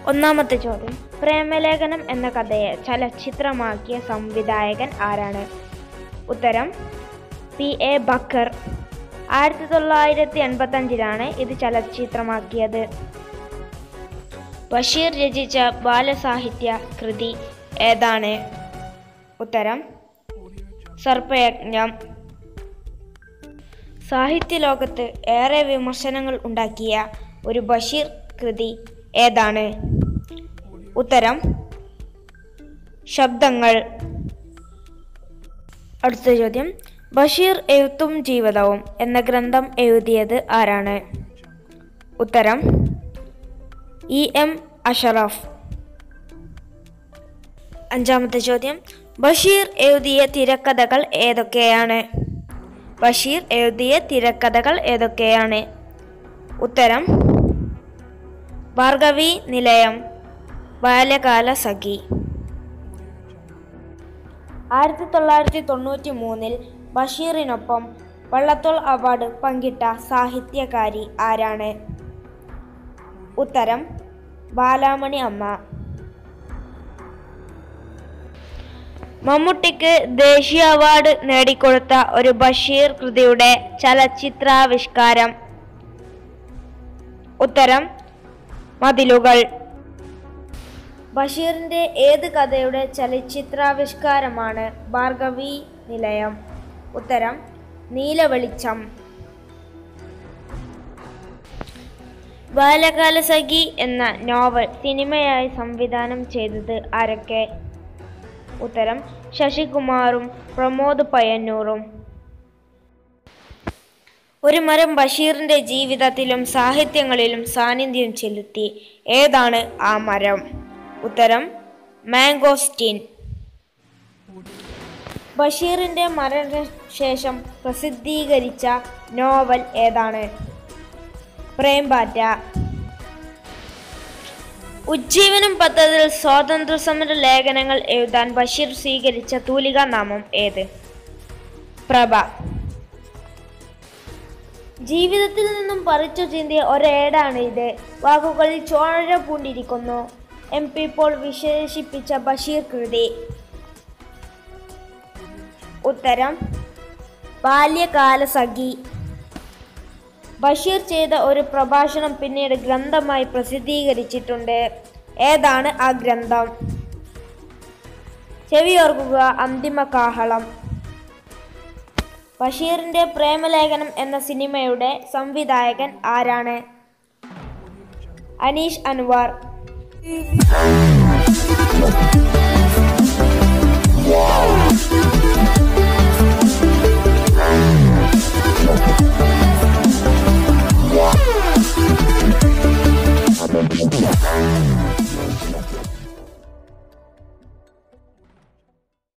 ഒന്നാമത്തെ ചോദ്യം പ്രേമലേഖനം എന്ന കഥയെ ചലച്ചിത്രമാക്കിയ സംവിധായകൻ ആരാണ് ഉത്തരം പി എ ബക്കർ ആയിരത്തി തൊള്ളായിരത്തി എൺപത്തഞ്ചിലാണ് ഇത് ചലച്ചിത്രമാക്കിയത് ബഷീർ രചിച്ച ബാലസാഹിത്യ കൃതി ഏതാണ് ഉത്തരം സർപ്പയജ്ഞം സാഹിത്യ ലോകത്ത് ഏറെ വിമർശനങ്ങൾ ഉണ്ടാക്കിയ ഒരു ബഷീർ കൃതി ഏതാണ് ഉത്തരം ശബ്ദങ്ങൾ അടുത്ത ചോദ്യം ബഷീർ എഴുത്തും ജീവിതവും എന്ന ഗ്രന്ഥം എഴുതിയത് ആരാണ് ഉത്തരം ഇ എം അഷറഫ് അഞ്ചാമത്തെ ചോദ്യം ബഷീർ എഴുതിയ തിരക്കഥകൾ ഏതൊക്കെയാണ് ബഷീർ എഴുതിയ തിരക്കഥകൾ ഏതൊക്കെയാണ് ഉത്തരം ഭാർഗവി നിലയം ബാല്യകാല സഖി ആയിരത്തി തൊള്ളായിരത്തി തൊണ്ണൂറ്റി മൂന്നിൽ ബഷീറിനൊപ്പം വള്ളത്തോൾ അവാർഡ് പങ്കിട്ട സാഹിത്യകാരി ആരാണ് ഉത്തരം ബാലാമണി അമ്മ മമ്മൂട്ടിക്ക് ദേശീയ അവാർഡ് നേടിക്കൊടുത്ത ഒരു ബഷീർ കൃതിയുടെ ചലച്ചിത്രാവിഷ്കാരം ഉത്തരം മതിലുകൾ ബഷീറിന്റെ ഏത് കഥയുടെ ചലച്ചിത്രാവിഷ്കാരമാണ് ഭാർഗവി നിലയം ഉത്തരം നീലവെളിച്ചം ബാലകാലസഖി എന്ന നോവൽ സിനിമയായി സംവിധാനം ചെയ്തത് ആരൊക്കെ ഉത്തരം ശശികുമാറും പ്രമോദ് പയ്യന്നൂറും ഒരു മരം ബഷീറിന്റെ ജീവിതത്തിലും സാഹിത്യങ്ങളിലും സാന്നിധ്യം ചെലുത്തി ഏതാണ് ആ മരം ഉത്തരം മാംഗോസ്റ്റീൻ ബഷീറിന്റെ മരണശേഷം പ്രസിദ്ധീകരിച്ച നോവൽ ഏതാണ് പ്രേംപാറ്റ ഉജ്ജീവനം പദ്ധതിയിൽ സ്വാതന്ത്ര്യ സമര ലേഖനങ്ങൾ എഴുതാൻ ബഷീർ സ്വീകരിച്ച തൂലികാ നാമം ഏത് പ്രഭ ജീവിതത്തിൽ നിന്നും പറിച്ചു ചിന്തിയ ഒരേടാണ് ഇത് വാക്കുകളിൽ ചോഴ പൂണ്ടിരിക്കുന്നു എം പി പോൾ വിശേഷിപ്പിച്ച ബഷീർ കൃതി ഉത്തരം ബാല്യകാല സഖി ബഷീർ ചെയ്ത ഒരു പ്രഭാഷണം പിന്നീട് ഗ്രന്ഥമായി പ്രസിദ്ധീകരിച്ചിട്ടുണ്ട് ഏതാണ് ആ ഗ്രന്ഥം ചെവിയോർക്കുക അന്തിമ കാഹളം ബഷീറിന്റെ പ്രേമലേഖനം എന്ന സിനിമയുടെ സംവിധായകൻ ആരാണ് അനീഷ് അൻവാർ Wow.